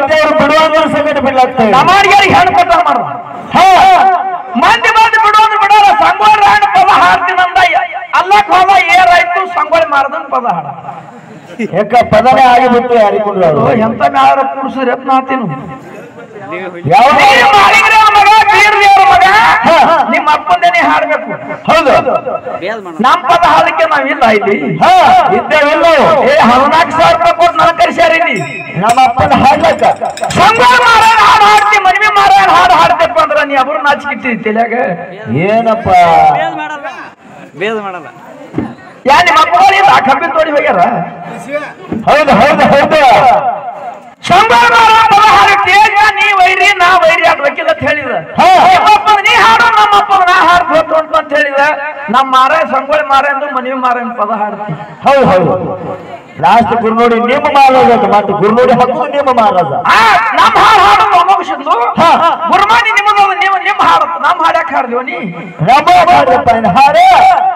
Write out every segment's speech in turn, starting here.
ವಿದ್ಯೆಯವರು ಬಿಡುವಂತ ಸಂಗತಿ ಬಿಡ್ಲಾಗ್ತದೆ ನಮಾಡಿಗೆ ಹೆಣ್ಣು ಕೊಟ್ಟ ಮಾಡು ಮಂದಿ ಮಂದಿ ಬಿಡೋದು ಬಿಡೋಲ್ಲ ಸಂಗೋಳಿ ಹಣ್ಣು ಪದ ಹಾಡ್ತೀನಂದ ಅಲ್ಲಕ್ ಹೋದ ಏರಾಯ್ತು ಸಂಗೋಳಿ ಮಾರದನ್ ಪದ ಹಾಡ ಯಾಕ ಪದನೇ ಆಗಿಬಿಟ್ಟು ಯಾರಿಕೊಂಡ್ರು ಅವರು ಎಂತ ಮ್ಯಾಲ ಪುರುಷರು ಎತ್ ನಾತೀನು ಯಾವ ಮಾಳಿಗ್ರೆ ಮಗ ಬೀರ್ದೇವ್ರ ಮಗ ಹಾ. ನಿಮ್ಮ ಅಪ್ಪಂದೇನೆ ಹಾಡ್ಬೇಕು ಹೌದು ನಮ್ ಪದ ಹಾಡಕ್ಕೆ ನಾವಿಲ್ಲ ಇಲ್ಲಿ ಹಾ ಇದ್ದೇವಿಲ್ಲ ಏ ಹದಿನಾಲ್ಕು ಸಾವಿರ ರೂಪಾಯಿ ಕೊಟ್ಟು ನಾನು ಕರ್ಸ್ಯಾರ ಇಲ್ಲಿ ನಮ್ಮ ಅಪ್ಪನ ಹಾಡ್ಲಕ್ಕ ಸಂಗೋಳಿ ಮಾರಾಯಣ ಹಾಡು ಹಾಡ್ತಿ ಮನ್ವಿ ಮಾರಾಯಣ ಹಾಡು ಹಾಡ್ತಪ್ಪ ಅಂದ್ರ ನೀ ಅವ್ರು ನಾಚಿಕಿಟ್ಟಿದ್ದಿ ತಲ್ಯಾಗ ಏನಪ್ಪ ಬೇದ ಮಾಡಲ್ಲ ಯಾ ನಿಮ್ಮ ಅಪ್ಪಗಳಿಂದ ಕಬ್ಬಿ ತೋಡಿ ಹೋಗ್ಯಾರ ಹೌದು ಹೌದು ಹೌದು ಸಂಗೋಳಿ ಮಾರಾಯಣ ಪದ ಹಾಡಕ್ಕೆ ಏನ್ ನೀ ವೈರಿ ನಾ ವೈರಿ ಆಗ್ಬೇಕಿಲ್ಲ ಅಂತ ಹೇಳಿದ ಹಾ. ನಿಮ್ಮಪ್ಪ ನೀ ಹಾಡು ನಮ್ಮಪ್ಪ ನಾ ಹಾಡು ಹೋತು ಅಂತ ಹೇಳಿದ ನಮ್ಮ ಮಾರಾಯ ಸಂಗೋಳಿ ಮಾರಾಯ ಅಂದ್ರು ಮನ್ವಿ ಮಾರಾಯಣ ಪದ ಹಾಡ್ತಿ ಹೌದು ಹೌದು ಲಾಸ್ಟ್ ಗುರುನೋಡಿ ನಿಮ್ಮ ಮಹಾರಾಜ ಮತ್ತೆ ಗುರುನೋಡಿ ಹಾಕುದು ನಿಮ್ಮ ಮಹಾರಾಜ ಆ, ನಮ್ಮ ಹಾಡು ಹಾಡು ಮುಗಿಸಿದ್ಲು ಹಾ. ಗುರುಮಾನಿ ನಿಮ್ಮದು ನೀವು ನಿಮ್ಮ ಹಾಡತ್ತು ನಮ್ಮ ಹಾಡ್ಯಾಕ ಹಾಡ್ದೇವ ನೀ ರಬ್ಬ ಮಾಡ್ರಪ್ಪ ಇನ್ನು ಹಾರ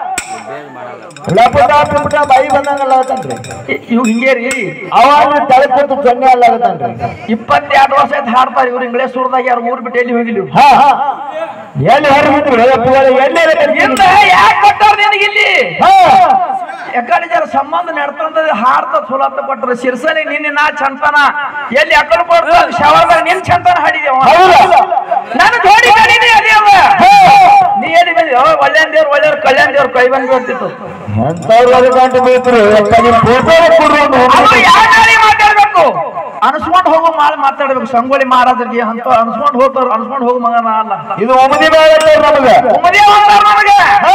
ಲಪಟ ಪಿಪಟ ಬಾಯಿ ಬಂದಂಗಲ್ಲ ಆಗತ್ತನ್ರಿ ಇವ್ ಹಿಂಗೆ ರೀ ಅವಾಗ ತಳಕೊಟ್ಟು ಜೊನ್ನೆ ಅಲ್ಲ ಆಗತ್ತನ್ರಿ ಇಪ್ಪತ್ತೆರಡು ವರ್ಷ ಆಯ್ತು ಹಾಡ್ತಾರೆ ಇವ್ರು ಇಂಗ್ಲೇಷ್ ಊರ್ದಾಗ ಯಾರು ಊರ್ ಬಿಟ್ಟು ಎಲ್ಲಿ ಹೋಗಿಲ್ಲ ಇವ್ರು. ಹಾ ಹಾ ಎಲ್ಲಿ ಹೊರಬಿಟ್ರು ಎಲ್ಲಿ ಇಂದ ಯಾಕೆ ಕೊಟ್ಟಾರ ನಿನಗೆ ಇಲ್ಲಿ ಹಾ ಯಾಕಡೆ ಜರ ಸಂಬಂಧ ನಡ್ತಂದ ಹಾಡ್ತ ಚಲೋತ್ತ ಕೊಟ್ರ ಶಿರ್ಸನೆ ನಿನ್ನೆ ನಾ ಚಂತನ ಎಲ್ಲಿ ಅಕಡೆ ಕೊಡ್ತ ಶವರ್ದಾಗ ನಿನ್ ಚಂತನ ಹಾಡಿದೇವ ಹೌದು ನಾನು ಜೋಡಿ ಕಡಿಮೆ ಅದೇ ಅವ ನೀ ಎಲ್ಲಿ ಬಂದಿ ಅವ ಒಳ್ಳೆಯ ದೇವ್ರು ಒಳ್ಳೆಯವ್ರು ಕಲ್ಯಾಣ ದೇವ್ರು ಕೈ ಬಂದು ಬರ್ತಿತ್ತು ಎಂತವ್ರು ಅದು ಗಂಟು ಬೀಳ್ತಾರೆ ಯಾಕ ನಿಮ್ ಫೋಟೋ ಕೊಡ್ರಿ ಒಂದು ಅವ್ರು ಯಾವ ಗಾಳಿ ಮಾತಾಡ್ಬೇಕು ಅನ್ಸ್ಕೊಂಡ್ ಹೋಗೋ ಮಾಲ್ ಮಾತಾಡ್ಬೇಕು ಸಂಗೊಳ್ಳಿ ಮಹಾರಾಜರಿಗೆ ಅಂತ ಅನ್ಸ್ಕೊಂಡ್ ಹೋಗ್ತಾರ ಅನ್ಸ್ಕೊಂಡ್ ಹೋಗೋ ಮಗನ ಅಲ್ಲ ಇದು ಒಮ್ಮದಿ ಬೇಡ ನಮಗೆ ಉಮ್ಮದೇ ಅಂತಾರ ನನಗೆ ಹಾ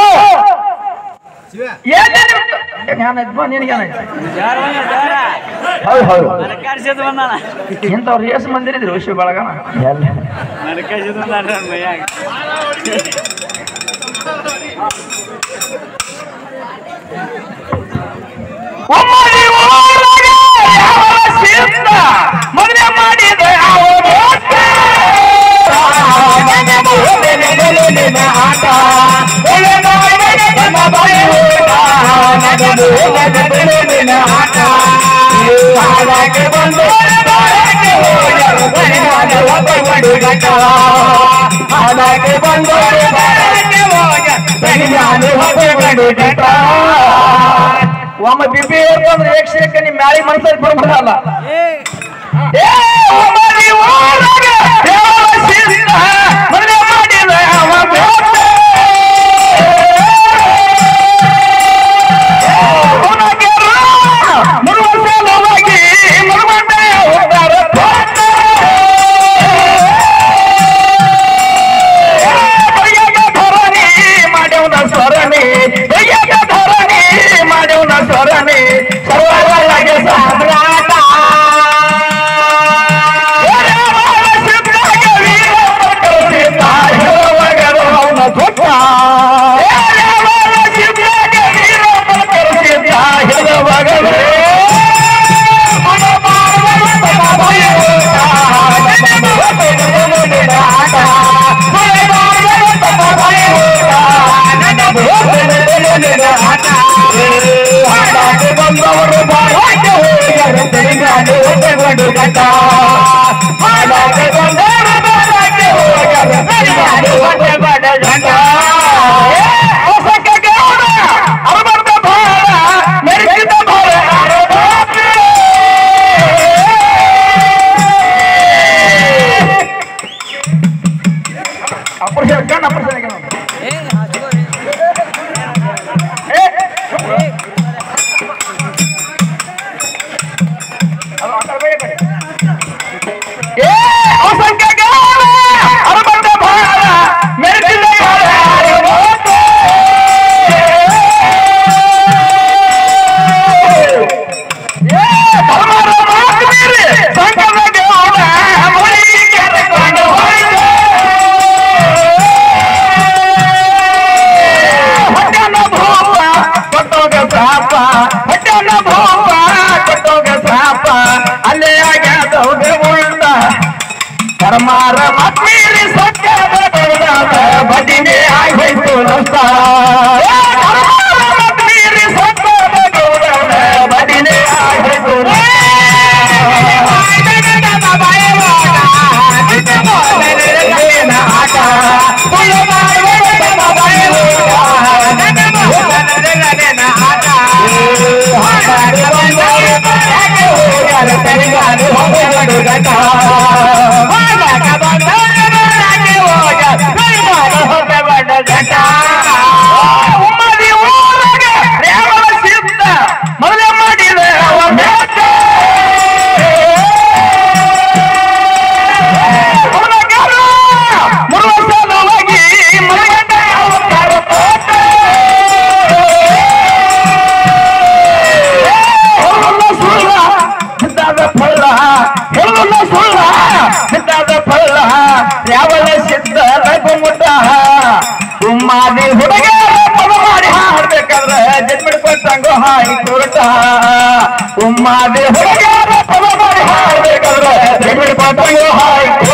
ಏನೇ ಏನಾಯ್ತು ನಿನಗೇನಾಯ್ತು ಹೌದು ಹೌದು ನರಕಾಡ್ಸಿದ್ ಬಂದಾನ ಇಂಥವ್ರು ಎಷ್ಟು ಮಂದಿರಿದ್ರು ವಿಶ್ವ ಬೆಳಗನ ಎಲ್ಲ ನರಕಾಡ್ಸಿದ್ ಬಂದಾನ ನನ್ ಮೈಯಾಗ ಉಮ್ಮಡಿ ಊರಾಗ ಯಾವ ಸಿದ್ಧ ಮದುವೆ ಮಾಡಿದ ಯಾವ ಮೋಸ? ಮನೆ ಮುಂದೆ ನೆಲೆಲಿನ ಆಟ. ಒಳ್ಳೆ ಬಾಯಿಗೆ ನಮ್ಮ ಬಾಯಿ ಊಟ. ಮನೆ ಮುಂದೆ ನೆಲೆಲಿನ ಆಟ. ಈ ಹಾಡಕ್ಕೆ ಬಂದು ಬಾಳಕ್ಕೆ ಹೋಗ್ಯಾರು ಬರಿಗಾಲ ಒಬ್ಬ ಹುಡುಗಾಟ. ಹಾಡಕ್ಕೆ ಬಂದು ಬಾಳಕ್ಕೆ ಹೋಗ್ಯಾರು ಬರಿಗಾಲ ಒಬ್ಬ ಹುಡುಗಾಟ. ಒಮ್ಮೆ ಬಿಪಿ ಏರ್ತಂದ್ರೆ ಏಕ್ಷೇಕ ನಿಮ್ ಮ್ಯಾಳಿ ಮನ್ಸಲ್ಲಿ ಬರ್ಬಿಡಲ್ಲ ಏ ಒಮ್ಮರಿ ಊರಾಗ ದೇವರ ಸಿದ್ಧ ಮದುವೆ ಮಾಡಿದ ಅವ ಬೇಡ. ಅವನಿಗೆ ಮುರುವ ಸಲುವಾಗಿ ಮುರುವಂತೆ ಹೋಗ್ತಾರ ಪೋಟ. ಬಯ್ಯಾಗ ಧರಣಿ ಮಾಡ್ಯವನ ಸ್ವರಣಿ ಬಯ್ಯಾಗ ಧರಣಿ ಮಾಡ್ಯವನ ಸ್ವರಣಿ ಸರ್ವೊಳಗೆ ಸಾಮ್ರಾಟ ಬಂದವರು ಬಾಳಕ್ಕೆ ಹೋಗ್ಯಾರ ತೆಲಂಗಾಣ ಒಟ್ಟಗೊಂಡು ಗಟ್ಟ ಹಾಡಕ್ಕೆ ಬಂದವರು ಬಾಳಕ್ಕೆ ಹೋಗ್ಯಾರ ತೆಲಂಗಾಣ ಒಟ್ಟಗೊಂಡು ಗಟ್ಟ ಹೊಸಕ್ಕೆ ಗೌಡ ಅರಬರ್ದ ಭಾರ ಮೆರೆಸಿದ ಭಾರ ಅಪರ್ಷಣ ಕಣ್ಣ ಅಪರ್ಷಣ ಏ ಅಸಂಖ್ಯ ಗೌಡ ಅರಬರ್ದ ಭಾರ ಮೆರೆಸಿದ ಭಾರ ಅಲ್ಲೇ ಆಗ್ಯಾದವ್ಗೆ ಉಳ್ದ ಕರ್ಮಾರ ಮತ್ಮೀರಿ ಸತ್ಯದ ಬಡದಾದ ಬದಿನೇ ಆಗೋಯ್ತು ನಷ್ಟ ಕರ್ಮಾರ ಮತ್ಮೀರಿ ಸತ್ಯದ ಬಡದಾದ ಬದಿನೇ ಆಗೋಯ್ತು ನಷ್ಟ. ಉಮ್ಮಾದಿ ಹೋಗ ಗಂಡು ಗಂಟ ಹೋಗಾಕ ಬಂದವನ ಮನೆಗೆ ಹೋಗ ಕೈಮಾಡ ಹೋಗ ಗಂಡು ಗಂಟ ಉಮ್ಮಾದಿ ಊರಾಗ ರೇವಣ ಸಿದ್ಧ ಮೊದಲೇ ಮಾಡಿದ ಅವ ಬೇಟ ಅವನ ಗರ್ವ ಮುರುವಸಲವಾಗಿ ಮನೆಗಂಡ ಅವತಾರ ತೋಟ. ಹೇಳುವುಲ್ಲ ಸುಳ್ಳ ಸಿದ್ಧಾದ ಫಳ್ಳ ಹೇಳುವುಲ್ಲ ಸುಳ್ಳ ಸಿದ್ಧಾದ ಫಳ್ಳ ಯಾವಳ ಸಿದ್ಧ ರಘುಮುಟ್ಟ ಸುಮ್ಮಾದಿ ಹುಡುಗ ಪದ ಮಾಡಿ ಹಾಡ್ಬೇಕಾದ್ರೆ ಜಜ್ಮೆಂಟ್ ಕೊಟ್ಟಂಗೋ ಹಾಯಿ ಕೋರ್ಟ ಉಮ್ಮಾದಿ ಹುಡುಗ ಪದ ಮಾಡಿ ಹಾಡ್ಬೇಕಾದ್ರೆ ಜಜ್ಮೆಂಟ್ ಕೊಟ್ಟಂಗೋ ಹಾಯಿ